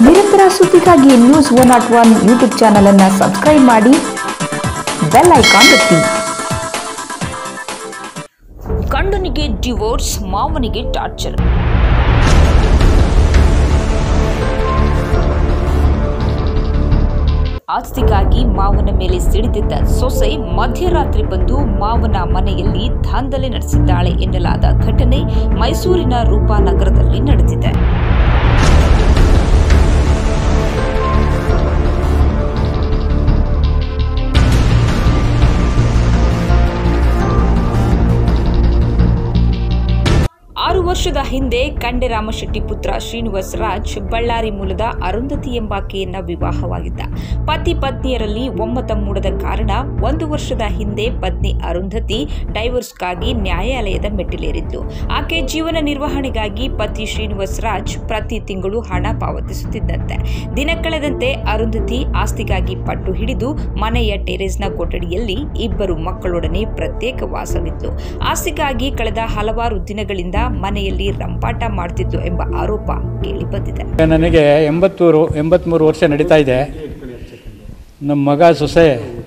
ನಿರಂತರ ಸುದ್ದಿಗಾಗಿ news one not one YouTube channel ಅನ್ನು ಸಬ್ಸ್ಕ್ರೈಬ್ ಮಾಡಿ ಬೆಲ್ ಐಕಾನ್ ಒತ್ತಿ ಗಂಡನಿಗೆ ಡಿವೋರ್ಸ್ ಮಾವನಿಗೆ ಟಾರ್ಚರ್ ಆಸ್ತಿಗಾಗಿ ಮಾವನ ಮೇಲೆ ಸಿಡಿದಿದ್ದ ಸೊಸೆ ಮಧ್ಯರಾತ್ರಿ ಬಂದು ಮಾವನ ಮನೆಯಲ್ಲಿ ದಾಂಧಲೆ ನಡೆಸಿದ್ದಾಳೆ ಎನ್ನಲಾದ ಘಟನೆ ಮೈಸೂರಿನ ರೂಪಾನಗರದಲ್ಲಿ ನಡೆದಿದೆ ಆರು ವರ್ಷದ ಹಿಂದೆ ಕಂಡೆರಾಮಶೆಟ್ಟಿ ಪುತ್ರ ಶ್ರೀನಿವಾಸ್ ರಾಜ್ ಬಳ್ಳಾರಿ ಮೂಲದ ಅರುಂಧತಿ ಎಂಬಾಕೆಯನ್ನ ವಿವಾಹವಾಗಿದ್ದ ಪತಿ ಪತ್ನಿಯರಲ್ಲಿ ಒಮ್ಮತ ಮೂಡದ ಕಾರಣ ಒಂದು ವರ್ಷದ ಹಿಂದೆ ಪತ್ನಿ ಅರುಂಧತಿ ಡೈವೋರ್ಸ್ಗಾಗಿ ನ್ಯಾಯಾಲಯದ ಮೆಟ್ಟಿಲೇರಿದ್ದು ಆಕೆ ಜೀವನ ನಿರ್ವಹಣೆಗಾಗಿ ಪತಿ ಶ್ರೀನಿವಾಸ್ ರಾಜ್ ಪ್ರತಿ ತಿಂಗಳು ಹಣ ಪಾವತಿಸುತ್ತಿದ್ದಂತೆ ದಿನ ಕಳೆದಂತೆ ಅರುಂಧತಿ ಆಸ್ತಿಗಾಗಿ ಪಟ್ಟು ಹಿಡಿದು ಮನೆಯ ಟೆರೇಸ್ನ ಕೊಠಡಿಯಲ್ಲಿ ಇಬ್ಬರು ಮಕ್ಕಳೊಡನೆ ಪ್ರತ್ಯೇಕ ವಾಸವಿದ್ಲು ಆಸ್ತಿಗಾಗಿ ಕಳೆದ ಹಲವಾರು ದಿನಗಳಿಂದ ಮನೆಯಲ್ಲಿ ರಂಪಾಟ ಮಾಡ್ತಿದ್ದು ಎಂಬ ಆರೋಪ ಕೇಳಿಬಂದಿದೆ ನನಗೆ ಎಂಬತ್ತೂರು ಎಂಬತ್ತ್ಮೂರು ವರ್ಷ ನಡೀತಾ ಇದೆ ನಮ್ಮ ಮಗ ಸೊಸೆ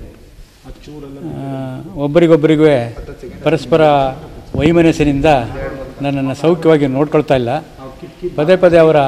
ಆ, ಒಬ್ಬರಿಗೊಬ್ಬರಿಗೂ ಪರಸ್ಪರ ವೈಮನಸ್ಸಿನಿಂದ ನನ್ನನ್ನು ಸೌಖ್ಯವಾಗಿ ನೋಡ್ಕೊಳ್ತಾ ಇಲ್ಲ ಪದೇ ಪದೇ ಅವರ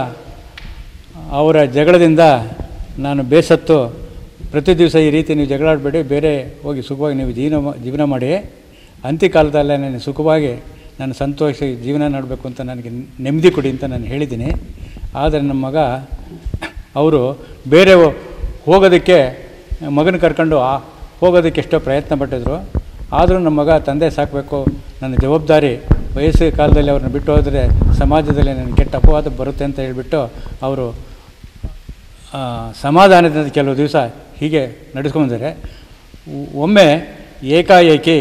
ಅವರ ಜಗಳದಿಂದ ನಾನು ಬೇಸತ್ತು ಪ್ರತಿ ದಿವಸ ಈ ರೀತಿ ನೀವು ಜಗಳಾಡಬೇಡಿ ಬೇರೆ ಹೋಗಿ ಸುಖವಾಗಿ ನೀವು ಜೀವನ ಮಾ- ಜೀವನ ಮಾಡಿ ಅಂತ್ಯಕಾಲದಲ್ಲೇ ನಾನು ಸುಖವಾಗಿ ನಾನು ಸಂತೋಷ ಜೀವನ ಮಾಡಬೇಕು ಅಂತ ನನಗೆ ನೆಮ್ಮದಿ ಕೊಡಿ ಅಂತ ನಾನು ಹೇಳಿದ್ದೀನಿ ಆದರೆ ನಮ್ಮ ಮಗ ಅವರು ಬೇರೆ ಹೋ- ಹೋಗೋದಕ್ಕೆ ಮಗನ ಕರ್ಕೊಂಡು ಆ ಹೋಗೋದಕ್ಕೆ ಎಷ್ಟೋ ಪ್ರಯತ್ನ ಪಟ್ಟಿದ್ರು ಆದರೂ ನಮ್ಮ ಮಗ ತಂದೆ ಸಾಕಬೇಕು ನನ್ನ ಜವಾಬ್ದಾರಿ ವಯಸ್ಸಿನ ಕಾಲದಲ್ಲಿ ಅವ್ರನ್ನ ಬಿಟ್ಟು ಹೋದರೆ ಸಮಾಜದಲ್ಲಿ ನನಗೆ ಕೆಟ್ಟ ಅಪವಾದ ಬರುತ್ತೆ ಅಂತ ಹೇಳಿಬಿಟ್ಟು ಅವರು ಆ, ಸಮಾಧಾನದಿಂದ ಕೆಲವು ದಿವಸ ಹೀಗೆ ನಡೆಸ್ಕೊಂಡಿದ್ದಾರೆ ಒಮ್ಮೆ ಏಕಾಏಕಿ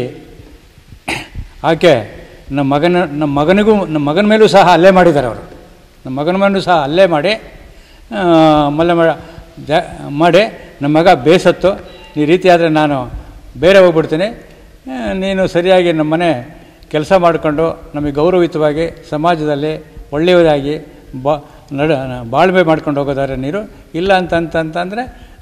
ಆಕೆ ನಮ್ಮ ಮಗನ ನಮ್ಮ ಮಗನಿಗೂ ನಮ್ಮ ಮಗನ ಮೇಲೂ ಸಹ ಹಲ್ಲೆ ಮಾಡಿದ್ದಾರೆ ಅವರು ನಮ್ಮ ಮಗನ ಮೇಲೂ ಸಹ ಹಲ್ಲೆ ಮಾಡಿ ಆ, ಮಲ್ಲ ಮಾಡ ಜ ಮಾಡಿ ನಮ್ಮ ಮಗ ಬೇಸತ್ತು ಈ ರೀತಿ ಆದರೆ ನಾನು ಬೇರೆ ಹೋಗ್ಬಿಡ್ತೀನಿ ಆ, ನೀನು ಸರಿಯಾಗಿ ನಮ್ಮ ಮನೆ ಕೆಲಸ ಮಾಡಿಕೊಂಡು ನಮಗೆ ಗೌರವಯುತವಾಗಿ ಸಮಾಜದಲ್ಲಿ ಒಳ್ಳೆಯದಾಗಿ ಬಾ ನಡ ಬಾಳ್ವೆ ಮಾಡ್ಕೊಂಡು ಹೋಗೋದಾದ್ರೆ ನೀರು ಇಲ್ಲ ಅಂತ ಅಂತ ಅಂತಂದರೆ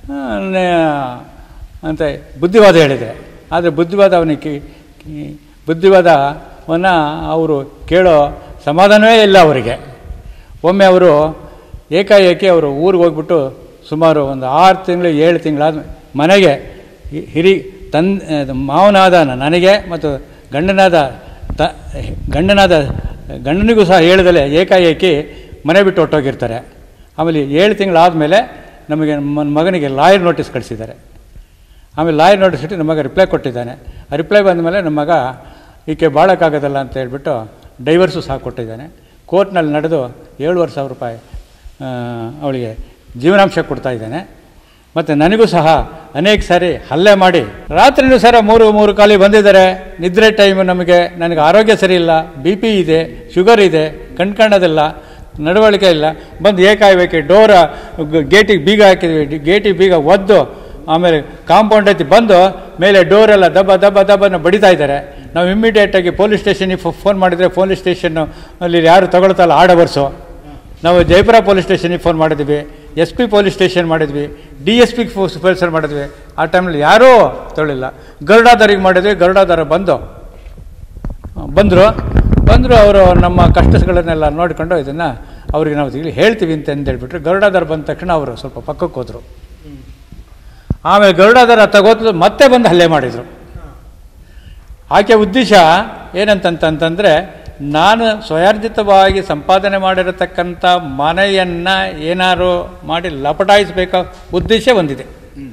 ಅಂತ ಬುದ್ಧಿವಾದ ಹೇಳಿದೆ ಆದರೆ ಬುದ್ಧಿವಾದ ಅವನಿಗೆ ಕಿ- ಕಿ- ಬುದ್ಧಿವಾದವನ್ನು ಅವರು ಕೇಳೋ ಸಮಾಧಾನವೇ ಇಲ್ಲ ಅವರಿಗೆ ಒಮ್ಮೆ ಅವರು ಏಕಾಏಕಿ ಅವರು ಊರಿಗೆ ಹೋಗ್ಬಿಟ್ಟು ಸುಮಾರು ಒಂದು ಆರು ತಿಂಗಳು ಏಳು ತಿಂಗಳಾದ ಮನೆಗೆ ಹಿ- ಹಿರಿ ತನ್ ಅದು ಮಾವನಾದ ನನಗೆ ಮತ್ತು ಗಂಡನಾದ ತ ಗಂಡನಾದ ಗಂಡನಿಗೂ ಸಹ ಹೇಳ್ದಲೆ ಏಕಾಏಕಿ ಮನೆ ಬಿಟ್ಟು ಹೊಟ್ಟೋಗಿರ್ತಾರೆ ಆಮೇಲೆ ಏಳು ತಿಂಗಳಾದಮೇಲೆ ನಮಗೆ ನನ್ನ ಮಗನಿಗೆ ಲಾಯರ್ ನೋಟಿಸ್ ಕಳಿಸಿದ್ದಾರೆ ಆಮೇಲೆ ಲಾಯರ್ ನೋಟಿಸ್ ಇಟ್ಟು ನಮ್ಮ ಮಗ ರಿಪ್ಲೈ ಕೊಟ್ಟಿದ್ದಾನೆ ಆ ರಿಪ್ಲೈ ಬಂದ ಮೇಲೆ ನಮ್ಮ ಮಗ ಈಕೆ ಬಾಳೋಕ್ಕಾಗೋದಲ್ಲ ಅಂತ ಹೇಳ್ಬಿಟ್ಟು ಡೈವರ್ಸು ಸಹ ಕೊಟ್ಟಿದ್ದಾನೆ ಕೋರ್ಟ್ನಲ್ಲಿ ನಡೆದು ಏಳುವರೆ ಸಾವಿರ ರೂಪಾಯಿ ಆ, ಅವಳಿಗೆ ಜೀವನಾಂಶ ಕೊಡ್ತಾ ಇದ್ದಾನೆ ಮತ್ತು ನನಗೂ ಸಹ ಅನೇಕ ಸಾರಿ ಹಲ್ಲೆ ಮಾಡಿ ರಾತ್ರಿನೂ ಸಹ ಮೂರು ಮೂರು ಖಾಲಿ ಬಂದಿದ್ದಾರೆ ನಿದ್ರೆ ಟೈಮು ನಮಗೆ ನನಗೆ ಆರೋಗ್ಯ ಸರಿ ಇಲ್ಲ ಬಿ ಪಿ ಇದೆ ಶುಗರ್ ಇದೆ ಕಣ್ಕಣೋದಿಲ್ಲ ನಡವಳಿಕೆ ಇಲ್ಲ ಬಂದು ಏಕಾಯ್ಬೇಕು ಡೋರ ಗೇಟಿಗೆ ಬೀಗ ಹಾಕಿದ್ವಿ ಗೇಟಿಗೆ ಬೀಗ ಒದ್ದು ಆಮೇಲೆ ಕಾಂಪೌಂಡ್ ಐತಿ ಬಂದು ಮೇಲೆ ಡೋರೆಲ್ಲ ದಬ್ಬ ದಬ್ಬ ದಬ್ಬನ ಬಡಿತಾ ಇದ್ದಾರೆ ನಾವು ಇಮ್ಮಿಡಿಯೇಟಾಗಿ ಪೊಲೀಸ್ ಸ್ಟೇಷನಿಗೆ ಫೋನ್ ಮಾಡಿದರೆ ಪೊಲೀಸ್ ಸ್ಟೇಷನ್ನು ಅಲ್ಲಿ ಯಾರು ತಗೊಳ್ತಲ್ಲ ಆಡವರ್ಸು ನಾವು ಜಯಪುರ ಪೊಲೀಸ್ ಸ್ಟೇಷನಿಗೆ ಫೋನ್ ಮಾಡಿದ್ವಿ ಎಸ್ ಪಿ ಪೊಲೀಸ್ ಸ್ಟೇಷನ್ ಮಾಡಿದ್ವಿ ಡಿ ಎಸ್ ಪಿ ಸೂಪರ್ಸರ್ ಮಾಡಿದ್ವಿ ಆ ಟೈಮಲ್ಲಿ ಯಾರೂ ತೊಳಿಲ್ಲ ಗರುಡಾದಾರಿಗೆ ಮಾಡಿದ್ವಿ ಗರುಡಾದಾರ ಬಂದು ಬಂದರು ಬಂದರು ಅವರು ನಮ್ಮ ಕಷ್ಟಗಳನ್ನೆಲ್ಲ ನೋಡಿಕೊಂಡು ಇದನ್ನು ಅವ್ರಿಗೆ ನಾವು ಇಲ್ಲಿ ಹೇಳ್ತೀವಿ ಅಂತ ಅಂದೇಳ್ಬಿಟ್ರು ಗರುಡಾದಾರ ಬಂದ ತಕ್ಷಣ ಅವರು ಸ್ವಲ್ಪ ಪಕ್ಕಕ್ಕೆ ಹೋದರು ಆಮೇಲೆ ಗರುಡಾದಾರ ತಗೋತು ಮತ್ತೆ ಬಂದು ಹಲ್ಲೆ ಮಾಡಿದರು ಆಕೆ ಉದ್ದೇಶ ಏನಂತಂತಂತಂದರೆ ನಾನು ಸ್ವಯಾರ್ಜಿತವಾಗಿ ಸಂಪಾದನೆ ಮಾಡಿರತಕ್ಕಂಥ ಮನೆಯನ್ನು ಏನಾರು ಮಾಡಿ ಲಪಟಾಯಿಸಬೇಕ ಉದ್ದೇಶ ಒಂದಿದೆ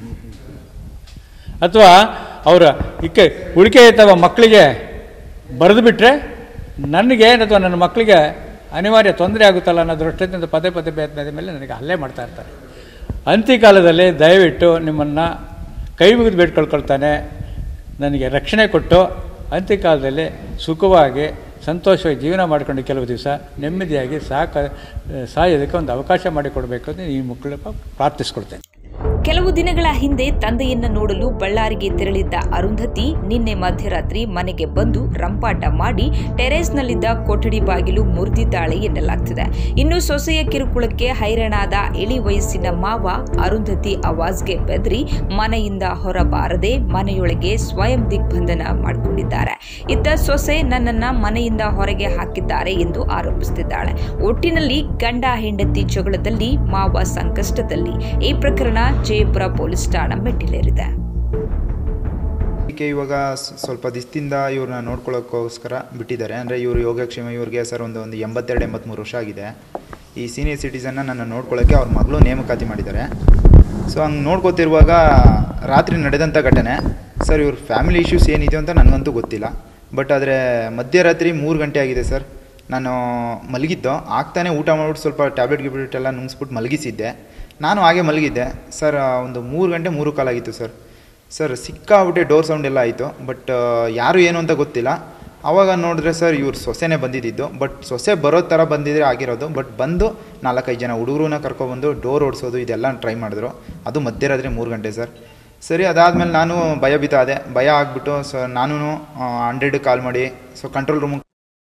ಅಥವಾ ಅವರ ಇಕ್ಕೆ ಉಳಿಕೆ ಅಥವಾ ಮಕ್ಕಳಿಗೆ ಬರೆದು ಬಿಟ್ಟರೆ ನನಗೆ ಅಥವಾ ನನ್ನ ಮಕ್ಕಳಿಗೆ ಅನಿವಾರ್ಯ ತೊಂದರೆ ಆಗುತ್ತಲ್ಲ ಅನ್ನೋ ದೃಷ್ಟಿಯಿಂದ ಪದೇ ಪದೇ ಪ್ರಯತ್ನದ ಮೇಲೆ ನನಗೆ ಹಲ್ಲೆ ಮಾಡ್ತಾ ಇರ್ತಾರೆ ಅಂತ್ಯಕಾಲದಲ್ಲಿ ದಯವಿಟ್ಟು ನಿಮ್ಮನ್ನು ಕೈ ಮುಗಿದು ಬೇಡ್ಕೊಳ್ಕೊಳ್ತಾನೆ ನನಗೆ ರಕ್ಷಣೆ ಕೊಟ್ಟು ಅಂತ್ಯಕಾಲದಲ್ಲಿ ಸುಖವಾಗಿ ಸಂತೋಷವಾಗಿ ಜೀವನ ಮಾಡಿಕೊಂಡು ಕೆಲವು ದಿವಸ ನೆಮ್ಮದಿಯಾಗಿ ಸಾಕ ಸಾಯೋದಕ್ಕೆ ಒಂದು ಅವಕಾಶ ಮಾಡಿಕೊಡಬೇಕು ಅಂತ ಈ ಮಕ್ಕಳು ಪ್ರಾರ್ಥಿಸ್ಕೊಳ್ತೇನೆ ಕೆಲವು ದಿನಗಳ ಹಿಂದೆ ತಂದೆಯನ್ನ ನೋಡಲು ಬಳ್ಳಾರಿಗೆ ತೆರಳಿದ್ದ ಅರುಂಧತಿ ನಿನ್ನೆ ಮಧ್ಯರಾತ್ರಿ ಮನೆಗೆ ಬಂದು ರಂಪಾಟ ಮಾಡಿ ಟೆರೇಸ್ನಲ್ಲಿದ್ದ ಕೊಠಡಿ ಬಾಗಿಲು ಮುರಿದಿದ್ದಾಳೆ ಎನ್ನಲಾಗ್ತಿದೆ ಇನ್ನು ಸೊಸೆಯ ಕಿರುಕುಳಕ್ಕೆ ಹೈರಾಣಾದ ಇಳಿ ವಯಸ್ಸಿನ ಮಾವ ಅರುಂಧತಿ ಆವಾಜ್ಗೆ ಬೆದರಿ ಮನೆಯಿಂದ ಹೊರಬಾರದೆ ಮನೆಯೊಳಗೆ ಸ್ವಯಂ ದಿಗ್ಬಂಧನ ಮಾಡಿಕೊಂಡಿದ್ದಾರೆ ಇತ್ತ ಸೊಸೆ ನನ್ನನ್ನ ಮನೆಯಿಂದ ಹೊರಗೆ ಹಾಕಿದ್ದಾರೆ ಎಂದು ಆರೋಪಿಸುತ್ತಿದ್ದಾಳೆ ಒಟ್ಟಿನಲ್ಲಿ ಗಂಡ ಹೆಂಡತಿ ಜಗಳದಲ್ಲಿ ಮಾವ ಸಂಕಷ್ಟದಲ್ಲಿ ಈ ಪ್ರಕರಣ ಜಯಪುರ ಪೊಲೀಸ್ ಠಾಣಾ ಮೆಟ್ಟಿಲೇರಿದೆ ಅದಕ್ಕೆ ಇವಾಗ ಸ್- ಸ್ವಲ್ಪ ದಿವಸದಿಂದ ಇವ್ರನ್ನ ನೋಡ್ಕೊಳ್ಳೋಕ್ಕೋಸ್ಕರ ಬಿಟ್ಟಿದ್ದಾರೆ ಅಂದರೆ ಇವರು ಯೋಗಕ್ಷೇಮ ಇವ್ರಿಗೆ ಸರ್ ಒಂದು ಒಂದು ಎಂಬತ್ತೆರಡು ಎಂಬತ್ತ್ಮೂರು ವರ್ಷ ಆಗಿದೆ ಈ ಸೀನಿಯರ್ ಸಿಟಿಸನ್ನ ನನ್ನ ನೋಡ್ಕೊಳ್ಳೋಕ್ಕೆ ಅವ್ರ ಮಗಳು ನೇಮಕಾತಿ ಮಾಡಿದ್ದಾರೆ ಸೊ ಹಂಗೆ ನೋಡ್ಕೋತಿರುವಾಗ ರಾತ್ರಿ ನಡೆದಂಥ ಘಟನೆ ಸರ್ ಇವ್ರ ಫ್ಯಾಮಿಲಿ ಇಶ್ಯೂಸ್ ಏನಿದೆ ಅಂತ ನನಗಂತೂ ಗೊತ್ತಿಲ್ಲ ಬಟ್ ಆದರೆ ಮಧ್ಯರಾತ್ರಿ ಮೂರು ಗಂಟೆ ಆಗಿದೆ ಸರ್ ನಾನು ಮಲಗಿದ್ದು ಆಗ್ತಾನೆ ಊಟ ಮಾಡ್ಬಿಟ್ಟು ಸ್ವಲ್ಪ ಟ್ಯಾಬ್ಲೆಟ್ ಗಿಬ್ಲೆಟ್ ಎಲ್ಲ ನುಂಗಿಸ್ಬಿಟ್ಟು ಮಲಗಿಸಿದ್ದೆ ನಾನು ಹಾಗೆ ಮಲಗಿದ್ದೆ ಸರ್ ಒಂದು ಮೂರು ಗಂಟೆ ಮೂರು ಕಾಲಾಗಿತ್ತು ಸರ್ ಸರ್ ಸಿಕ್ಕಾಬಿಟ್ಟೆ ಡೋರ್ ಸೌಂಡ್ ಎಲ್ಲ ಆಯಿತು ಬಟ್ ಯಾರು ಏನು ಅಂತ ಗೊತ್ತಿಲ್ಲ ಆವಾಗ ನೋಡಿದ್ರೆ ಸರ್ ಇವ್ರು ಸೊಸೆನೇ ಬಂದಿದ್ದು ಬಟ್ ಸೊಸೆ ಬರೋ ಥರ ಬಂದಿದ್ರೆ ಆಗಿರೋದು ಬಟ್ ಬಂದು ನಾಲ್ಕೈದು ಜನ ಹುಡುಗರನ್ನ ಕರ್ಕೊಬಂದು ಡೋರ್ ಓಡಿಸೋದು ಇದೆಲ್ಲ ಟ್ರೈ ಮಾಡಿದ್ರು ಅದು ಮಧ್ಯರಾತ್ರಿ ಮೂರು ಗಂಟೆ ಸರ್ ಸರಿ ಅದಾದಮೇಲೆ ನಾನು ಭಯಭೀತ ಆದೆ ಭಯ ಆಗಿಬಿಟ್ಟು ಸೊ ನಾನು ಹಂಡ್ರೆಡ್ ಕಾಲ್ ಮಾಡಿ ಸೊ ಕಂಟ್ರೋಲ್ ರೂಮ್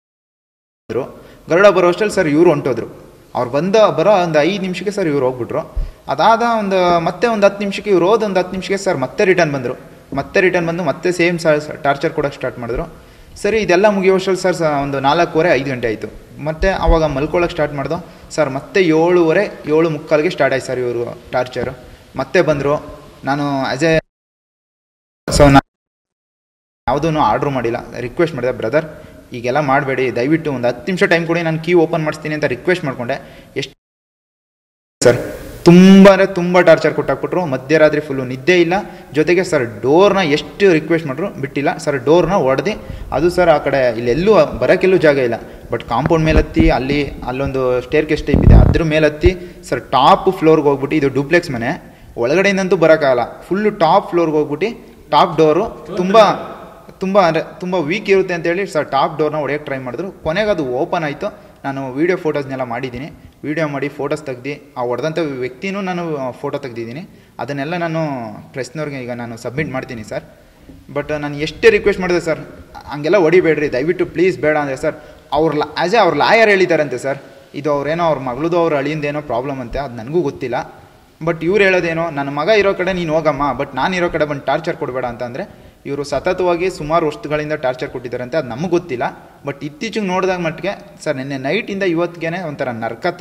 ಇದ್ರು ಗರುಡ ಬರೋ ಅಷ್ಟರಲ್ಲಿ ಸರ್ ಇವ್ರು ಹೊಂಟೋದ್ರು ಅವ್ರು ಬಂದ ಬರೋ ಒಂದು ಐದು ನಿಮಿಷಕ್ಕೆ ಸರ್ ಇವ್ರು ಹೋಗ್ಬಿಟ್ರು ಅದಾದ ಒಂದು ಮತ್ತೆ ಒಂದು ಹತ್ತು ನಿಮಿಷಕ್ಕೆ ಇವ್ರು ಹೋದ ಒಂದು ಹತ್ತು ನಿಮಿಷಕ್ಕೆ ಸರ್ ಮತ್ತೆ ರಿಟರ್ನ್ ಬಂದರು ಮತ್ತೆ ರಿಟರ್ನ್ ಬಂದು ಮತ್ತೆ ಸೇಮ್ ಟಾರ್ಚರ್ ಕೊಡೋಕ್ಕೆ ಸ್ಟಾರ್ಟ್ ಮಾಡಿದ್ರು ಸರಿ ಇದೆಲ್ಲ ಮುಗಿಯೋಷ್ಟರಲ್ಲಿ ಸರ್ ಸ- ಒಂದು ನಾಲ್ಕೂವರೆ ಐದು ಗಂಟೆ ಆಯಿತು ಮತ್ತೆ ಆವಾಗ ಮಲ್ಕೊಳ್ಳೋಕೆ ಸ್ಟಾರ್ಟ್ ಮಾಡ್ದು ಸರ್ ಮತ್ತೆ ಏಳುವರೆ ಏಳು ಮುಕ್ಕಾಲಿಗೆ ಸ್ಟಾರ್ಟ್ ಆಯ್ತು ಸರ್ ಇವರು ಟಾರ್ಚರು ಮತ್ತೆ ಬಂದರು ನಾನು ಆ್ಯಸ್ ಎ ಸೊ ನಾನು ಯಾವುದೂ ಆರ್ಡ್ರ್ ಮಾಡಿಲ್ಲ ರಿಕ್ವೆಸ್ಟ್ ಮಾಡಿದೆ ಬ್ರದರ್ ಈಗೆಲ್ಲ ಮಾಡಬೇಡಿ ದಯವಿಟ್ಟು ಒಂದು ಹತ್ತು ನಿಮಿಷ ಟೈಮ್ ಕೊಡಿ ನಾನು ಕೀ ಓಪನ್ ಮಾಡಿಸ್ತೀನಿ ಅಂತ ರಿಕ್ವೆಸ್ಟ್ ಮಾಡಿಕೊಂಡೆ ಎಷ್ಟು ಸರ್ ತುಂಬ ಅಂದರೆ ತುಂಬ ಟಾರ್ಚರ್ ಕೊಟ್ಟಾಕ್ಬಿಟ್ರು ಮಧ್ಯರಾತ್ರಿ ಫುಲ್ಲು ನಿದ್ದೆ ಇಲ್ಲ ಜೊತೆಗೆ ಸರ್ ಡೋರ್ನ ಎಷ್ಟು ರಿಕ್ವೆಸ್ಟ್ ಮಾಡಿದ್ರು ಬಿಟ್ಟಿಲ್ಲ ಸರ್ ಡೋರ್ನ ಹೊಡೆದು ಅದು ಸರ್ ಆ ಕಡೆ ಇಲ್ಲೆಲ್ಲೂ ಬರೋಕ್ಕೆಲ್ಲೂ ಜಾಗ ಇಲ್ಲ ಬಟ್ ಕಾಂಪೌಂಡ್ ಮೇಲೆ ಹತ್ತಿ ಅಲ್ಲಿ ಅಲ್ಲೊಂದು ಸ್ಟೇರ್ ಕೇಸ್ ಟೈಪ್ ಇದೆ ಅದ್ರ ಮೇಲೆ ಹತ್ತಿ ಸರ್ ಟಾಪ್ ಫ್ಲೋರ್ಗೆ ಹೋಗ್ಬಿಟ್ಟು ಇದು ಡೂಪ್ಲೆಕ್ಸ್ ಮನೆ ಒಳಗಡೆಯಿಂದಂತೂ ಬರೋಕ್ಕಾಗಲ್ಲ ಫುಲ್ಲು ಟಾಪ್ ಫ್ಲೋರ್ಗೆ ಹೋಗ್ಬಿಟ್ಟು ಟಾಪ್ ಡೋರು ತುಂಬ ತುಂಬ ಅಂದರೆ ತುಂಬ ವೀಕ್ ಇರುತ್ತೆ ಅಂತೇಳಿ ಸರ್ ಟಾಪ್ ಡೋರ್ನ ಹೊಡೆಯೋಕ್ಕೆ ಟ್ರೈ ಮಾಡಿದ್ರು ಕೊನೆಗೆ ಅದು ಓಪನ್ ಆಯಿತು ನಾನು ವೀಡಿಯೋ ಫೋಟೋಸ್ನೆಲ್ಲ ಮಾಡಿದ್ದೀನಿ ವೀಡಿಯೋ ಮಾಡಿ ಫೋಟೋಸ್ ತೆಗ್ದು ಆ ಹೊಡೆದಂಥ ವ್ಯಕ್ತಿನೂ ನಾನು ಫೋಟೋ ತೆಗ್ದಿದ್ದೀನಿ ಅದನ್ನೆಲ್ಲ ನಾನು ಪ್ರೆಸ್ನವ್ರಿಗೆ ಈಗ ನಾನು ಸಬ್ಮಿಟ್ ಮಾಡ್ತೀನಿ ಸರ್ ಬಟ್ ನಾನು ಎಷ್ಟೇ ರಿಕ್ವೆಸ್ಟ್ ಮಾಡಿದೆ ಸರ್ ಹಂಗೆಲ್ಲ ಹೊಡಿಬೇಡ್ರಿ ದಯವಿಟ್ಟು ಪ್ಲೀಸ್ ಬೇಡ ಅಂದರೆ ಸರ್ ಅವ್ರ ಲಾ ಆ್ಯಸ್ ಎ ಅವ್ರ ಲಾಯರ್ ಹೇಳಿದಾರಂತೆ ಸರ್ ಇದು ಅವ್ರೇನೋ ಅವ್ರ ಮಗಳದು ಅವ್ರ ಅಳಿಯಿಂದೇನೋ ಪ್ರಾಬ್ಲಮ್ ಅಂತೆ ಅದು ನನಗೂ ಗೊತ್ತಿಲ್ಲ ಬಟ್ ಇವ್ರು ಹೇಳೋದೇನೋ ನನ್ನ ಮಗ ಇರೋ ಕಡೆ ನೀನು ಹೋಗಮ್ಮ ಬಟ್ ನಾನು ಇರೋ ಕಡೆ ಬಂದು ಟಾರ್ಚರ್ ಕೊಡಬೇಡ ಅಂತ ಅಂದರೆ ಇವರು ಸತತವಾಗಿ ಸುಮಾರು ವರ್ಷಗಳಿಂದ ಟಾರ್ಚರ್ ಕೊಟ್ಟಿದ್ದಾರೆ ಅಂತ ಅದು ನಮಗೆ ಗೊತ್ತಿಲ್ಲ ಬಟ್ ಇತ್ತೀಚೆಗೆ ನೋಡಿದಾಗ ಮಟ್ಟಿಗೆ ಸರ್ ನಿನ್ನೆ ನೈಟಿಂದ ಇವತ್ತಿಗೆ ಒಂಥರ ನರ್ಕ